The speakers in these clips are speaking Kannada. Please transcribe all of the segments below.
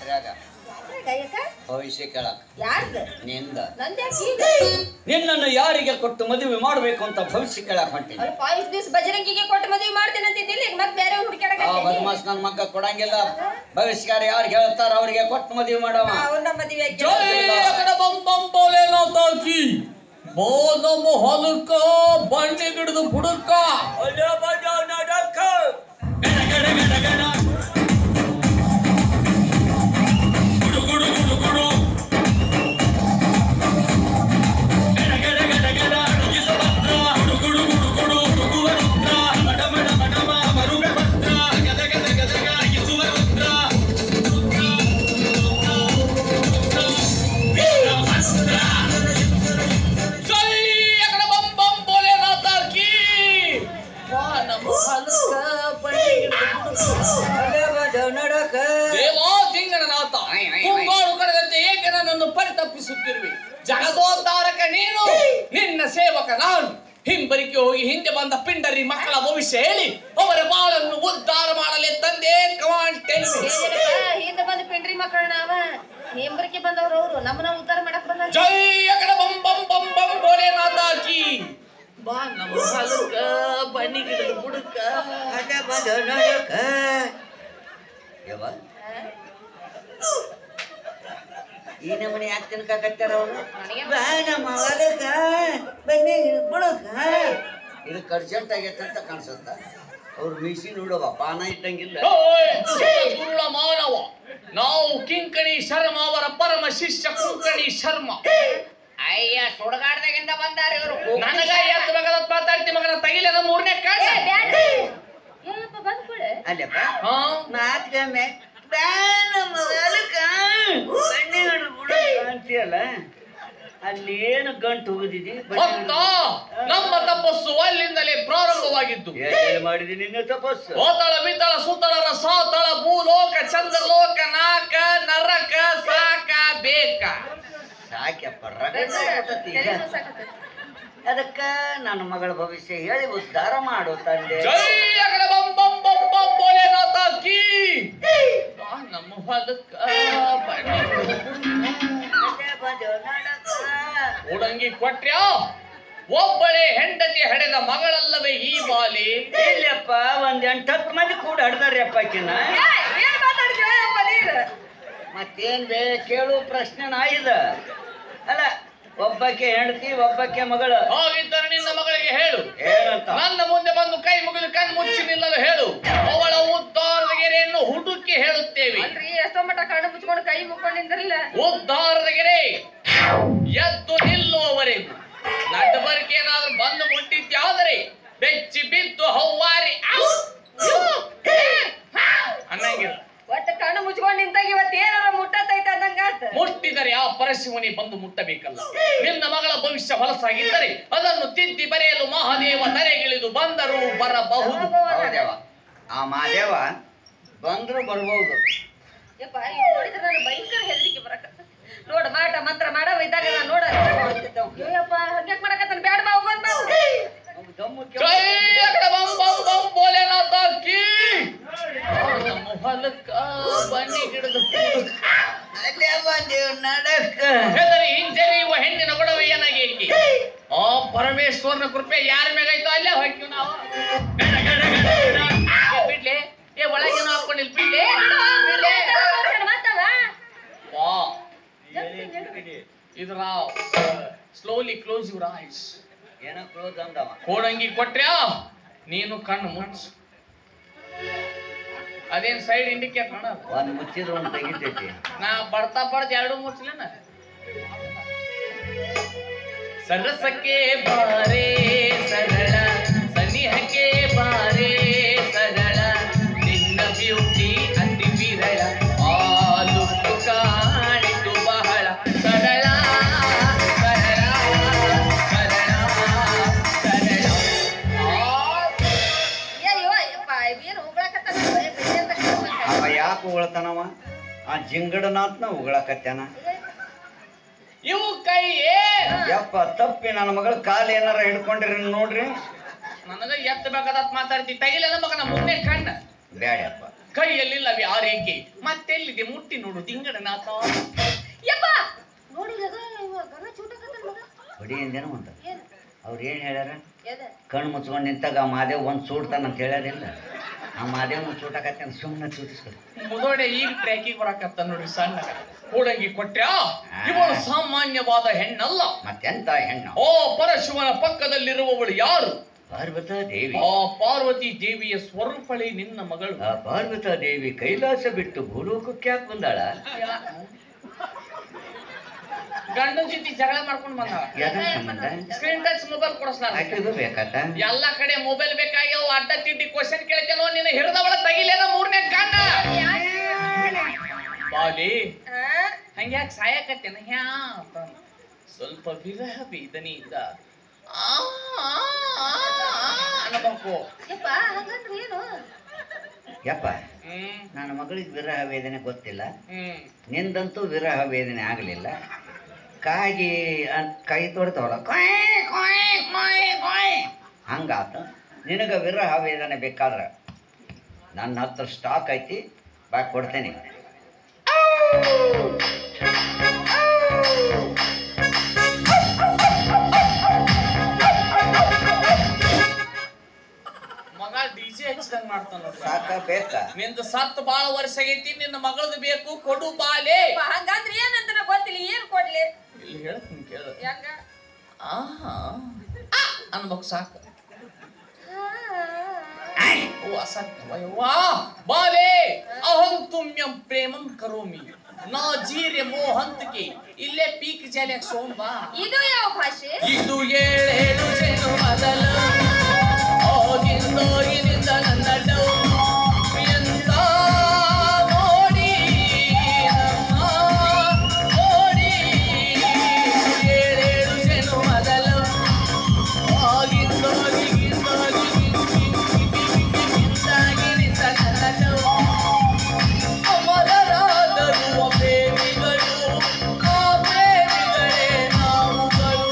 ಜಾತ್ರೆಯಾಗ ಯಾಕ ಭವಿಷ್ಯ ಕೇಳಕ್ ಯಾರ್ದು ನಿಂದ ನಂದ್ಯಾಕೆ ಈಗ ನಿನ್ನನ್ನು ಯಾರಿಗೆ ಕೊಟ್ಟು ಮದುವೆ ಮಾಡಬೇಕು ಅಂತ ಭವಿಷ್ಯ ಕೇಳಕ್ ಹೊಂಟೀನಿ ಅಲ್ಪ ಇಷ್ಟು ದಿವಸ ಬಜರಂಗಿಗೆ ಕೊಟ್ಟು ಮದುವೆ ಮಾಡ್ತೇನೆ ಅಂತಿದ್ದಿಲ್ಲ ಈಗ ಮತ್ತೆ ಬೇರೆ ಹುಡುಕ್ಯಾಡಕ ಆ ಬದಮಾಸ್ ನನ್ನ ಮಕ್ಕ ಕೊಡಂಗಿಲ್ಲ ಭವಿಷ್ಯಕಾರ ಯಾರಿಗೆ ಹೇಳ್ತಾರ ಅವ್ರಿಗೆ ಕೊಟ್ಟು ಮದುವೆ ಮಾಡವ ಅವ್ರನ್ನ ಮದುವೆ ಆಗಿ ಜೈ ಅಕಡ ಬಂ ಬಂ ಬೋಲೆನಾಥಾಕಿ ಬೋದಮ್ಮ ಹೊಲಕ್ಕ ಬಂಡಿ ಗಿಡದು ಬುಡಕ್ಕ ಜೈ ಅಕಡ ಬಂ ಬಂ ಬೋಲೆನಾಥಾಕಿ ವಾ ನಮ್ಮ ಹೊಲಕ್ಕ ಬಂಡಿ ಗಿಡದು ಬುಡಕ್ಕ ದೇವಾ ದಿಂಗಣನಾಥ ಆಯ್, ಆಯ್, ಆಯ್. ಕುಂಬಾಳು ಕಡದಂತೆ ಏಕೆ ನನ್ನನ್ನು ಪರಿತಪ್ಪಿಸುತ್ತಿರುವೆ ಜಗದೋದ್ಧಾರಕ ನೀನು ನಿನ್ನ ಸೇವಕ ನಾನು ಹಿಂಬರಿಕೆ ಹೋಗಿ ಹಿಂದೆ ಬಂದ ಪಿಂಡರಿ ಮಕ್ಕಳ ಭವಿಷ್ಯ ಹೇಳಿ ಅವರ ಬಾಳನ್ನು ಉದ್ಧಾರ ಮಾಡಲೆ ತಂದೆ ಕಮಾಂಡ್ ಹಿಂದೆ ಬಂದು ಪಿಂಡ್ರಿ ಮಕ್ಕಳು ನಾವ ಹೇಂಬರಿಕೆ ಬಂದವ್ರು ಅವರು ನಮ್ಮನ್ನ ಉದ್ಧಾರ ಮಾಡಕ್ ಬಂದ ಜೈ ಅಕಡ ಬಂ ಬಂ ಬಂ ಬಂ ಭೋಲೆನಾಥಾಕಿ ಬಾ ನಮ್ಮ ಹೊಲಕ್ಕ ಬನ್ನಿ ಗಿಡದ ಬುಡಕ್ಕ ಯವ್ವ, ಈ ನಮನೆ ಯಾಕೆ ತಿನ್ಕಾಕತ್ತಾರ ಅವ್ರು ಇದಕ್ಕೆ ಅರ್ಜೆಂಟ್ ಆಗೈತೆ ಅಂತ ಕಾಣಿಸುತ್ತ ಅವ್ರು ಮೀಸಿ ನೋಡವ ಪಾನ ಇಟ್ಟಂಗಿಲ್ಲ ಓಯ್, ಕುರುಳ ಮಾನವ ನಾವು ಕಿಂಕಣಿ ಶರ್ಮ ಅವರ ಪರಮ ಶಿಷ್ಯ ಕುಂಕಣಿ ಶರ್ಮ ಅಯ್ಯ ಸುಡಗಾಡ್ದಾಗಿಂದ ಬಂದಾರ ಇವರು ನನಗ ಎತ್ತ ಮಗದ ಮಾತಾಡ್ತಿ ಮಗನ ತಗಿಲದ ಮೂರನೇ ಕಣ್ಣ ಏನಪ್ಪ ಬಂದ್ಕೊಳೆ ಅಲ್ಲಪ್ಪ ಹಾ ಮಾತ್ಗೊಮ್ಮೆ ಬ್ಯಾನ ಮೊದಲಕ ಬನ್ನಿ ಬಿಡು ಅಂತೀಯಲ್ಲ ಅಲ್ಲಿ ಏನು ಗಂಟು ಹೋಗಿದ್ದೀವಿ ಭಕ್ತ ನಮ್ಮ ತಪಸ್ಸು ಅಲ್ಲಿಂದಲೇ ಪ್ರಾರಂಭವಾಗಿದ್ದು ಮಾಡಿದಿ ನಿನ್ನ ತಪಸ್ಸು ಓತಳ ಬಿತ್ತಳ ಸುತ್ತಳರ ಸಾತಳ ಭೂಲೋಕ ಚಂದ್ರಲೋಕ ನಾಕ ನರಕ ಸಾಕ ಬೇಕ ಸಾಕ್ಯಪ್ಪ ರಗಡ ಆಗ್ಬಿಟ್ಟತಿ ಈಗ. ಅದಕ್ಕ ನನ್ನ ಮಗಳ ಭವಿಷ್ಯ ಹೇಳಿ ಉದ್ಧಾರ ಮಾಡು ತಂದೆ ಜೈ ಅಗಡ ಬಂ ಬಂ ಬಂ ಬಂ ಭೋಲೆನಾಥ ಕೀ ಬಾ ನಮ್ಮ ಹೊಲಕ್ಕ ಬನ್ನಿ. ಉಡಂಗಿ ಕೊಟ್ರ್ಯಾ ಒಬ್ಬಳೇ ಹೆಂಡತಿ ಹಡೆದ ಮಗಳಲ್ಲವೇ ಈ ಬಾಲಿ ಇಲ್ಲಪ್ಪ ಒಂದ್ ಎಂಟ್ ಹತ್ತು ಮಂದಿ ಕೂಡ ಹಡ್ದಾರ್ಯಪ್ಪ ಆಕಿನ ಏನ್ ಮಾತಾಡ್ತೀವಪ್ಪ ನೀನು ಮತ್ತೇನ್ ಬೇ ಕೇಳು ಪ್ರಶ್ನೆ ನಾಯಿದ ಅಲ್ಲ ಒಬ್ಬಕ್ಕೆ ಹೆಂಡತಿ ಒಬ್ಬಕ್ಕೆ ಮಗಳು ಹಾಗಿದ್ದರೆ ನಿನ್ನ ಮಗಳಿಗೆ ಹೇಳು ಏನಂತ ನನ್ನ ಮುಂದೆ ಬಂದು ಕೈ ಮುಗಿದು ಕಣ್ಣು ಮುಚ್ಚಿ ನಿಲ್ಲಲು ಹೇಳು ಅವಳ ಉದ್ಧಾರದ ಗೆರೆಯನ್ನು ಹುಡುಕಿ ಹೇಳುತ್ತೇವೆ ಅಲ್ರಿ ಎಷ್ಟೋ ಮಟ್ಟ ಕಣ್ಣು ಮುಚ್ಕೊಂಡು ಕೈ ಮುಕ್ಕೊಂಡು ನಿಂದ್ರಲ್ಲ ಉದ್ಧಾರದ ಗೆರೆ ಎದ್ದು ನಿಲ್ಲುವವರೆಗೂ ನಡಬರ್ಕೆ ಏನಾದ್ರೂ ಬಂದು ಮುಟ್ಟಿದ್ಯಾದರೆ ಬೆಚ್ಚಿ ಬಿದ್ದು ಹೌವಾರಿ ಔ! ಯು! ಹೇ! ಹಾ! ಅನ್ನಂಗಿಲ್ಲ ಒಟ್ಟು ಕಣ್ಣು ಮುಚ್ಕೊಂಡು ನಿಂತಾಗ ಇವತ್ತು ಏನಾರ ಮುಟ್ಟತೈತೆ ಅಂದಂಗಾತ ಮುಟ್ಟಿದರೆ ಆ ಪರಶಿವನಿ ಬಂದು ಮುಟ್ಟಬೇಕಲ್ಲ ನಿನ್ನ ಮಗಳ ಭವಿಷ್ಯ ಹೊಲಸಾಗಿದ್ದರೆ ಅದನ್ನು ತಿದ್ದಿ ಬರೆಯಲು ಮಹಾದೇವ ತರೆಗಿಳಿದು ಬಂದರೂ ಬರಬಹುದು ಹೌದೇವ ಆ ಮಾದೇವ ಬಂದ್ರು ಬರ್ಬೋದು ಯಪ್ಪ ಇದು ನೋಡಿದ್ರೆ ನನಗೆ ಭಯಂಕರ ಹೆದರಿಕೆ ಬರಕ ನೋಡ ಮಾಟ ಮಂತ್ರ ಮಾಡವ ಇದ್ದಾಗ ನಾನು ನೋಡ ಅಯ್ಯಪ್ಪ ಹಂಗ್ಯಾಕ್ ಮಾಡಕತ್ತಾನ ಬ್ಯಾಡ ಬಾ ಹೋಗೋದ್ ಬಾ ದಮ್ಮು ಜೈ ಅಕಡ ಬಂ ಬಂ ಬಂ ಭೋಲೆನಾಥ ಕೀ ನಮ್ಮ ಹೊಲಕ್ಕ ಬನ್ನಿ ಗಿಡದ ಪೂರಕ. ಅಲ್ಲೇ ಬಂದೇವ್ ನಡಕ್ಕ ಹೆದರಿ ಹಿಂಜರಿಯುವ ಹೆಣ್ಣಿನ ಗೊಡವೆ ಏನಾಗೇಕಿ ಆ ಪರಮೇಶ್ವರನ ಕೃಪೆ ಯಾರ ಮೇಲೈತೋ ಅಲ್ಲೇ ಹೋಗ್ತೀವಿ ನಾವು ಗಡ, ಗಡ, ಗಡ, ಗಡ. ಏ, ಬಿಡ್ಲೆ ಏ ಒಳಗೇನು ಹಾಕೊಂಡಿಲ್ ಬಿಡ್ಲೆ ಬಿಡ್ಲೆ. ವಾ ಇದು ನಾವು ಸ್ಲೋಲಿ ಕ್ಲೋಸ್ ಯುವರ್ ಐಸ್ ಏನೋ ಕ್ಲೋಸ್ ಅಂದವ ಕೋಡಂಗಿ ಕೊಟ್ರ್ಯಾ ನೀನು ಕಣ್ಣು ಮುಚ್ಚು ಅದೇನ್ ಸೈಡ್ ಇಂಡಿಕೇಟ್ ನೋಡ ಒಂದ್ ಮುಚ್ಚಿದ್ರು ಒಂದ್ ತೆಗಿತೈತಿ ನಾ ಬಡ್ತಾ ಬಡ್ದು ಎರಡು ಮುಚ್ಚಲೇನ ಸರಸಕ್ಕೆ ಬಾರೆ ಸರಳ ಸನಿಹಕ್ಕೆ ಬಾರೆ ಸರಳ ನಿನ್ನ ಬ್ಯೂಟಿ ಅತಿ ವಿರಳ ಆ ಲುಕ್ಕು ಕಾಣಿತು ಬಹಳ ಸರಳ ಸರಳ ಸರಳ ಸರಳ ಆ ಅವ ಯಾಕೆ ಉಗಳತಾನವ ಆ ಜಿಂಗಡನಾಥ್ನ ಉಗಳಕತ್ಯಾನ ಇವು ಕೈಯೇ ಯಪ್ಪ ತಪ್ಪಿ ನನ್ನ ಮಗಳ ಕಾಲು ಏನಾರ ಹಿಡ್ಕೊಂಡಿರಿ ನೋಡ್ರಿ ನನಗ ಎತ್ತ ಬೇಕಾದತ್ ಮಾತಾಡ್ತಿ ತಗಿಲೆಲ್ಲ ಮಗನ ಮುಂದೆ ಕಣ್ಣ ಬ್ಯಾಡ್ಯಪ್ಪ ಕೈಯಲ್ಲಿಲ್ಲವೇ ಆರೈಕೆ ಮತ್ತೆಲ್ಲಿದೆ ಮುಟ್ಟಿ ನೋಡು ದಿಂಗಡನಾಥ ಯಪ್ಪ ನೋಡಿ ಅದ ಇವ ಗನ ಚೂಟಕತ್ತನ ಮಗ ಹೊಡಿ ಅಂದೇನೋ ಅಂತ ಏನು ಅವ್ರು ಏನು ಹೇಳ್ಯಾರ ಎದ ಕಣ್ಣು ಮುಚ್ಕೊಂಡು ನಿಂತಾಗ ಆ ಮಾದೇವ್ ಒಂದು ಸೂಡ್ತಾನ ಅಂತ ಹೇಳ್ಯಾರಿಲ್ಲ ಆ ಮಾದೇವ್ನ ಸೂಟಕತ್ತೆ ಸುಮ್ಮನೆ ಸೂಟಿಸ್ಬೇಕು ಮುದೋಡೆ ಈಗ ಟ್ರ್ಯಾಕಿಗೆ ಬರಕತ್ತ ನೋಡಿ ಸಣ್ಣ ಕೂಡಂಗಿ ಕೊಟ್ಟ್ಯಾ ಇವಳು ಸಾಮಾನ್ಯವಾದ ಹೆಣ್ಣಲ್ಲ ಮತ್ತೆಂತ ಹೆಣ್ಣು ಓ ಪರಶಿವನ ಪಕ್ಕದಲ್ಲಿರುವವಳು ಯಾರು ಪಾರ್ವತ ದೇವಿ ಆ ಪಾರ್ವತಿ ದೇವಿಯ ಸ್ವರೂಪಳೆ ನಿನ್ನ ಮಗಳು ಆ ಪಾರ್ವತ ದೇವಿ ಕೈಲಾಸ ಬಿಟ್ಟು ಭೂಲೋಕಕ್ಕೆ ಯಾಕೆ ಬಂದಾಳ ಗಂಡನ ಜೊತೆ ಜಗಳ ಮಾಡ್ಕೊಂಡು ಬಂದ ಯಾರ ಸಂಬಂಧ ಸ್ಕ್ರೀನ್ ಟಚ್ ಮೊಬೈಲ್ ಕೊಡಿಸ್ಲಾರ ಆಕೆಗೂ ಬೇಕಾತ ಎಲ್ಲ ಕಡೆ ಮೊಬೈಲ್ ಬೇಕಾಗ್ಯಾವ ಅಡ್ಡ ತಿಡ್ಡಿ ಕ್ವಶನ್ ಕೇಳ್ತೇನೋ ನಿನ್ನ ಹಿರಿದವಳ ತಗಿಲೇನ ಮೂರನೇ ಕಣ್ಣ ಬಾಲಿ ಆ? ಹಂಗ್ಯಾಕ್ ಸಾಯಕತ್ತೇನ ಹ್ಯಾ ಅಂತ. ಸ್ವಲ್ಪ ವಿರಹ ವೇದನೆಯಿಂದ ಆ, ಆ, ಆ, ಆ ಅನ್ನಬೇಕು ಯಪ್ಪ ಹಂಗಂದ್ರೆ ಏನು ಯಪ್ಪ ಹ್ಮ್ ನನ್ನ ಮಗಳಿಗೆ ವಿರಹ ವೇದನೆ ಗೊತ್ತಿಲ್ಲ ಹ್ಮ್ ನಿಂದಂತೂ ವಿರಹ ವೇದನೆ ಆಗಲಿಲ್ಲ ಕಾಗಿ ಅನ್- ಕೈ ತೊಡ್ತಾವಲ್ಲ ಕೊಯ್ ಕೊಯ್ ಕೊಯ್ ಕೊಯ್ ಹಂಗಾತು ನಿನಗೆ ವಿರಹ ವೇದನೆ ಬೇಕಾದ್ರೆ ನನ್ನ ಹತ್ರ ಸ್ಟಾಕ್ ಐತಿ ಬಾ ಕೊಡ್ತೇನೆ ಮಗ ಡಿಜೆ ಹಚ್ಚಿದಂಗ್ ಮಾಡ್ತಾನ ನೋಡ್ರಿ ಸಾಕ ಬೇಕಾ ನಿಂದು ಸತ್ ಬಾಳ ವರ್ಷ ಆಗೈತಿ ನಿನ್ನ ಮಗಳದು ಬೇಕು ಕೊಡು ಬಾಲೆ ಯಪ್ಪ ಹಂಗಂದ್ರೆ ಏನಂತ ನಂಗ್ ಗೊತ್ತಿಲ್ಲ ಏನ್ ಕೊಡ್ಲಿ ಇಲ್ಲಿ ಹೇಳ್ತೀನಿ ಕೇಳ ಹೆಂಗ ಆಹಾ ಅನ್ಬೇಕು ಸಾಕು ಓ ಅಸತ್ಯ ವಯವ್ವಾ ಬಾಲೆ ಅಹಂ ತುಮ್ಯಂ ಪ್ರೇಮಂ ಕರೋಮಿ ನಾ ಜೀರೆ ಮೋಹಂತಕ್ಕೆ ಇಲ್ಲೇ ಪೀಕ್ ಜಾಲಿಯಾಗ ಸೋಂಬಾ ಇದು ಯಾವ ಭಾಷೆ ಇದು ಏಳೇಳು ಜನ ಮೊದಲ ಹೋಗಿಂದೋಗಿನಿಂದ ನನ್ನ ಡೌ ಎಂತ ನೋಡಿ ನಮ್ಮ ನೋಡಿ ಏಳೇಳು ಜನ ಮೊದಲ ಹೋಗಿಂದೋಗಿಗಿಂದೋಗಿಗಿಂದಾಗಿನಿಂದ ನನ್ನ ಡೌ ಅಮರರಾದರು ಪ್ರೇಮಿಗಳು ಆ ಪ್ರೇಮಿಗಳೇ ನಾವುಗಳು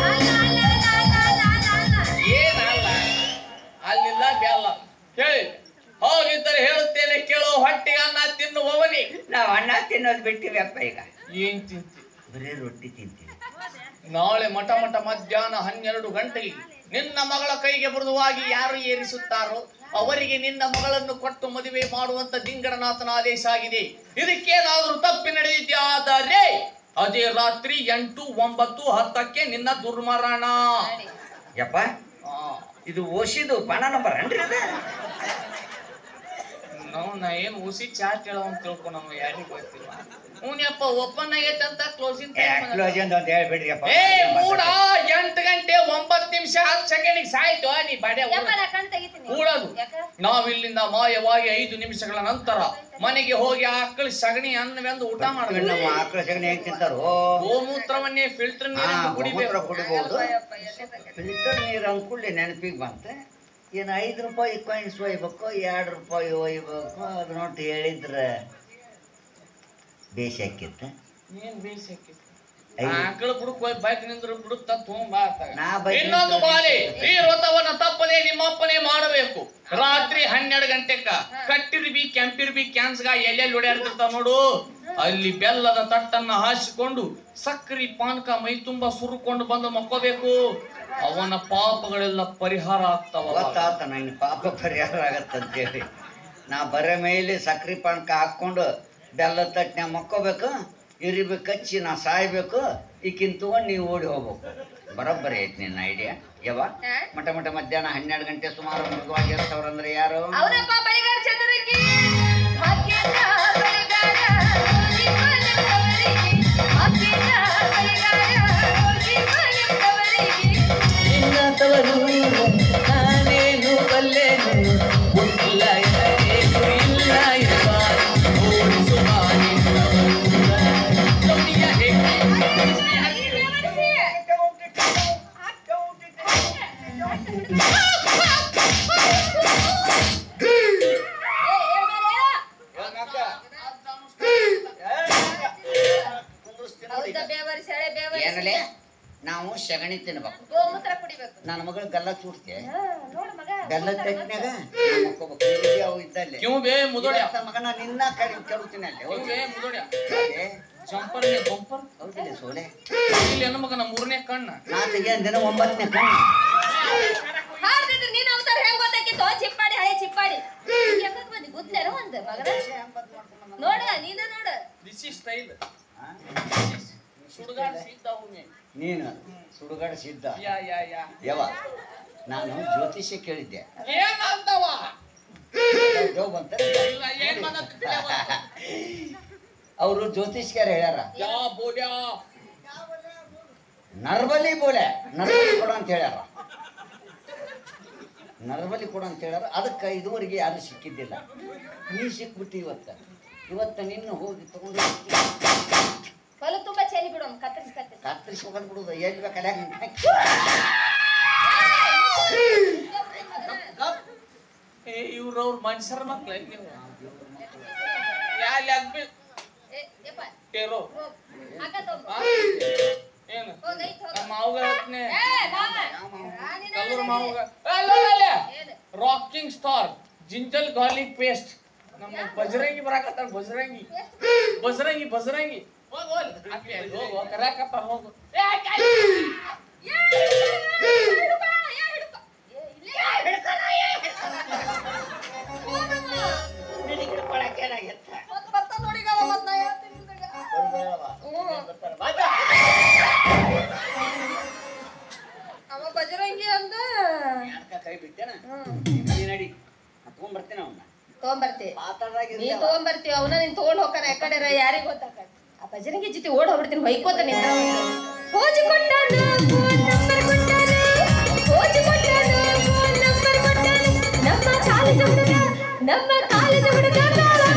ಏನಲ್ಲ ಅಲ್ಲಿಲ್ಲ ಬೆಲ್ಲ ಕೇಳಿ ಹೋಗಿದ್ದರೆ ಹೇಳುತ್ತೇನೆ ಕೇಳೋ ಹೊಟ್ಟಿಗೆ ಅನ್ನ ತಿನ್ನುವವನಿ ನಾವು ಅನ್ನ ತಿನ್ನೋದು ಬಿಟ್ಟಿವಪ್ಪ ಈಗ ಏನ್ ತಿಂತಿ ಬರೀ ರೊಟ್ಟಿ ತಿಂತೀವಿ ನಾಳೆ ಮಠ ಮಠ ಮಧ್ಯಾಹ್ನ ಹನ್ನೆರಡು ಗಂಟೆಗೆ ನಿನ್ನ ಮಗಳ ಕೈಗೆ ಮೃದುವಾಗಿ ಯಾರು ಏರಿಸುತ್ತಾರೋ ಅವರಿಗೆ ನಿನ್ನ ಮಗಳನ್ನು ಕೊಟ್ಟು ಮದುವೆ ಮಾಡುವಂತ ದಿಂಗಡನಾಥನ ಆದೇಶ ಆಗಿದೆ ಇದಕ್ಕೇನಾದ್ರೂ ತಪ್ಪಿ ನಡೆದಿದ್ಯಾದರೆ ಅದೇ ರಾತ್ರಿ ಎಂಟು ಒಂಬತ್ತು ಹತ್ತಕ್ಕೆ ನಿನ್ನ ದುರ್ಮರಣ ಯಪ್ಪ ಆ, ಇದು ಓಸಿದು ಪಣ ನಂಬರ್ ಅನ್ರಿ ಅದು ನಾವು ನಾ ಏನ್ ಉಸಿ ಚಾ ಕೇಳೋ ಅಂತ ತಿಳ್ಕೊ ನಮ್ಗೆ ಯಾರಿಗೂ ಗೊತ್ತಿಲ್ಲ ಹ್ಞೂನಪ್ಪ ಓಪನ್ ಆಗೈತೆ ಅಂತ ಕ್ಲೋಸಿಂಗ್ ಕ್ಲೋಸ್ ಅಂತ ಹೇಳ್ಬಿಡ್ರಿ ಅಪ್ಪ ಏ ಮೂಡ ಎಂಟು ಗಂಟೆ ಒಂಬತ್ತು ನಿಮಿಷ ಹತ್ತು ಸೆಕೆಂಡಿಗೆ ಸಾಯ್ತು ನೀ ಬಡೆ ಯಪ್ಪ ನಾ ಕಣ್ ತೆಗಿತೀನಿ ಕೂಡದು ಯಾಕ ನಾವಿಲ್ಲಿಂದ ಮಾಯವಾಗಿ ಐದು ನಿಮಿಷಗಳ ನಂತರ ಮನೆಗೆ ಹೋಗಿ ಆಕಳ ಸಗಣಿ ಅನ್ನವೆಂದು ಊಟ ನಮ್ಮ ಮಾಡಬೇಕು ಆಕಳ ಸಗಣಿ ಹೆಂಗ್ ತಿಂತಾರೋ ಗೋಮೂತ್ರವನ್ನೇ ಫಿಲ್ಟರ್ ಹಾ ನೀರನ್ನು ಗೋಮೂತ್ರ ಕುಡಿಬೇಕು ಕುಡಿಬಹುದು ಯಪ್ಪ ಎಲ್ಲಿ ತೆಗಿತೀನಿ? ಫಿಲ್ಟರ್ ನೀರು ಅಂದ್ಕೊಳ್ಳಿ ನೆನಪಿಗೆ ಬಂತ ಏನು ಐದು ರೂಪಾಯಿ ಕಾಯಿನ್ಸ್ ಒಯ್ಬೇಕು ಎರಡು ರೂಪಾಯಿ ಒಯ್ಬೇಕು ಅದು ನೋಡಿ ಹೇಳಿದ್ರೆ ಬೇಷ್ ಹಾಕಿತ್ತ ಏನ್ ಬೇಯಿಸಕ್ಕೆ ಐದು. ಆಕಳ ಬುಡಕ್ ಹೋಗಿ ಬೈಕ್ ನಿಂದ್ರ ಬುಡಕ್ ತಂದ್ ತೊಗೊಂಬಾ ಅಂತಾಗ. ನಾ ಬೈಕ್ ಇನ್ನೊಂದು ನಿಂತ್ರೆ- ಬಾಲಿ ಈ ವ್ರತವನ್ನ ತಪ್ಪದೆ ನಿಮ್ಮಪ್ಪನೇ ಮಾಡಬೇಕು ರಾತ್ರಿ ಹನ್ನೆರಡು ಗಂಟೆಕ ಕಟ್ಟಿರ್ಬಿ ಕೆಂಪಿರ್ಬಿ ಕ್ಯಾನ್ಸ್ಗ ಎಲ್ಲೆಲ್ಲಿ ಓಡಾಡ್ತಿರ್ತಾವ ನೋಡು ಅಲ್ಲಿ ಬೆಲ್ಲದ ತಟ್ಟನ್ನ ಹಾಸಿಕೊಂಡು ಸಕ್ಕರೆ ಪಾನಕ ಮೈ ತುಂಬ ಸುರುಕೊಂಡು ಬಂದು ಮಕ್ಕೋಬೇಕು ಅವನ ಪಾಪಗಳೆಲ್ಲ ಪರಿಹಾರ ಆಗ್ತಾವ ಗೊತ್ತಾತ ನಂಗೆ ಪಾಪ ಪರಿಹಾರ ಆಗತ್ತಂತೇಳಿ ನಾ ಬರೋ ಮೇಲೆ ಸಕ್ರೆ ಪಾನಕ ಹಾಕ್ಕೊಂಡು ಬೆಲ್ಲ ತಟ್ಟನೆ ಮಕ್ಕೋಬೇಕು ಇರಿಬೇಕು ಕಚ್ಚಿ ನಾ ಸಾಯ್ಬೇಕು ಈಕಿನ್ ತಗೊಂಡು ನೀವು ಓಡಿ ಹೋಗ್ಬೇಕು ಬರೋಬ್ಬರಿ ಐತಿ ನಿನ್ನ ಐಡಿಯಾ ಯಾವ ಹಾ? ಮಟ ಮಟ ಮಧ್ಯಾಹ್ನ ಹನ್ನೆರಡು ಗಂಟೆ ಸುಮಾರು ಮೃಗವಾಗಿ ಇರ್ತಾವ್ರಂದ್ರೆ ಯಾರು ಅವನಪ್ಪ ಬಳಿಗಾರ ಚಂದ್ರಕ್ಕೆ ಭಾಗ್ಯದ ಬಳಿಗಾರ ಜೀವನದವರಿಗೆ ಭಾಗ್ಯದ ಬಳಿಗಾರ ಜೀವನದವರಿಗೆ ನಾನೇನು ಬಲ್ಲೆನು ಇಲ್ಲ ಇಲ್ಲ ಏನಲೆ ನಾವು ಸಗಣಿ ತಿನ್ಬೇಕು ಗೋಮೂತ್ರ ಕುಡಿಬೇಕು ನನ್ನ ಮಗಳು ಗಲ್ಲ ಚೂಡ್ತೆ ಹಾ, ನೋಡು ಮಗ ಬೆಲ್ಲ ತಟ್ಟಿನಾಗ ಮಕ್ಕೋಬೇಕು ಅವು ಇದ್ದಲ್ಲೇ ಕ್ಯೂ ಬೇ ಮುದೋಡ್ಯ ಇವತ್ತ ಮಗನ ನಿನ್ನ ಕರಿ ಕೆಡುತ್ತೀನಿ ಅಲ್ಲಿ ಕ್ಯೂ ಬೇ ಮುದೋಡ್ಯ ಹೌದೇ? ಜಂಪರ್ ಮೇ ಬಂಪರ್ ಹೌದಿಲ್ಲ ಸೋಲೆ ಇಲ್ಲಿ ಹೆಣ್ಣು ಮಗನ ಮೂರನೇ ಕಣ್ಣ ನಾ ತೆಗಿಯನ್ ದಿನ ಒಂಬತ್ತನೇ ಕಣ್ಣು ಹಾಡ್ತಿದ್ರೆ ನೀನ್ ಅವತಾರ ಹೆಂಗ್ ಗೊತ್ತಾಕಿತ್ತು ಚಿಪ್ಪಾಡಿ ಹಳೆ ಚಿಪ್ಪಾಡಿ ಯಾಕಂತ ಬಂದಿ ಗುದ್ಲೇನೋ ಒಂದ್ ಮಗನ ನೋಡ ನೀನ ನೋಡ ದಿಸ್ ಇಸ್ ಸ್ಟೈಲ್ ಹಾ? ಸುಡುಗಾಡ ಸಿದ್ಧ ಒಮ್ಮೆ ನೀನು ಸುಡುಗಾಡ ಸಿದ್ಧ ಯಾ ಯಾ ಯಾ ಯವ ನಾನು ಜ್ಯೋತಿಷ್ಯ ಕೇಳಿದ್ದೆ ಏನಂತವ ದೇವ್ ಬಂತ ಇಲ್ಲ ಏನ್ ಮಾತಾಡ್ತಿದ್ದೆ ಅವರು ಜ್ಯೋತಿಷ್ಯರ ಹೇಳ್ಯಾರ ಯಾ ಬೋಡ್ಯಾ ನರ್ಬಲಿ ಬೋಲೆ ನರ್ಬಲಿ ಕೊಡು ಅಂತ ಹೇಳ್ಯಾರ ನರ್ಬಲಿ ಕೊಡು ಅಂತ ಹೇಳ್ಯಾರ ಅದಕ್ಕೆ ಇದುವರೆಗೆ ಯಾರು ಸಿಕ್ಕಿದ್ದಿಲ್ಲ ನೀ ಸಿಕ್ಬಿಟ್ಟು ಇವತ್ತ ಇವತ್ತ ನಿನ್ನ ಹೋಗಿ ತಗೊಂಡು ಹೊಲ ತುಂಬಾ ಚಲಿ ಬಿಡು ಕತ್ತರಿಸಿ ಕತ್ತರಿಸಿ ಕತ್ತರಿಸಿ ಹೋಗೋದು ಬಿಡುದು ಎಲ್ಲಿ ಬೇಕಲ್ಲ ಏ ಇವ್ರವ್ರ ಮನುಷ್ಯರ ಮಕ್ಳ ನೀವು ಯಾಲ್ ಯಾಕ್ ಬಿ ಏ, ಯಪ್ಪ, ಟೇರೋ ಹೋಗ್. ಅಕ್ಕ ತಗೊಂಬ. ಆ? ಏನು ಹೋಗ್, ಐತ್ ಹೋಗ್. ನಮ್ಮ ಮಾವಗ ಹೇಳ್ತೀನಿ ಏ, ಮಾವ. ರಾಣಿನ ಕಲ್ಲೂರು ರಾಣಿ. ಮಾವಗ ಅಲ್ಲ ಅಲ್ಲ ಏನು? Rocking star ginger garlic paste ನಮ್ಮ ಬಜರಂಗಿ ಬರಾಕತ್ತಾರ ಬಜರಂಗಿ ಬಜರಂಗಿ ಬಜರಂಗಿ ಹೋಗ್ ಹೋಗ್ ಆಕಿ ಅಲ್ಲಿ ಹೋಗು ಕರ್ಯಾಕತ್ತಾರ ಹೋಗು ಏ, ಕಾಯ್. ಏ, ಹಿಡ್ಕೊ, ಏ, ಹಿಡ್ಕೊ. ಏ, ಇಲ್ಲೇ. ಹೋಗಮ್ಮ. ಮತ್ತ್ ಬರ್ತಾನ್ ನೋಡಿ ಈಗ ಅವ, ಮತ್ತ್ ನಾ ಹೇಳ್ತೀನಿ ನಿಂಗೆ. ಅವ ಬಜರಂಗಿ ಅಂದ ಕೈ ಬಿಟ್ಟೇನ ಹ್ಮ್ ನೀ ನಡಿ ತಗೊಂಡ್ಬರ್ತೇನೆ ಅವನ್ನ ತಗೊಂಬರ್ತಿ ಮಾತಾಡ್ದಾಗ ನೀ ತಗೊಂಬರ್ತೀವಿ ಅವನ ನೀನ್ ತಗೊಂಡ್ ಹೋಗ್ತಾನ ಯಾಕಡೆ ಯಾರಿಗ್ ಗೊತ್ತಾಕ ಆ ಭಜನೆಗೆ ಜೊತೆ ಓಡ್ ಹೋಗ್ಬಿಡ್ತೀನಿ ಹೊಯ್ಕೋತ ನಿಂತ ಹೋಜಿ ಕೊಟ್ಟಾನ ಫೋನ್ ನಂಬರ್ ಕೊಟ್ಟಾನ ಹೋಜಿ ಕೊಟ್ಟಾನ ಫೋನ್ ನಂಬರ್ ಕೊಟ್ಟಾನ ನಮ್ಮ ಕಾಲೇಜ್ ಹುಡುಗ ನಮ್ಮ ಕಾಲೇಜ್ ಹುಡುಗ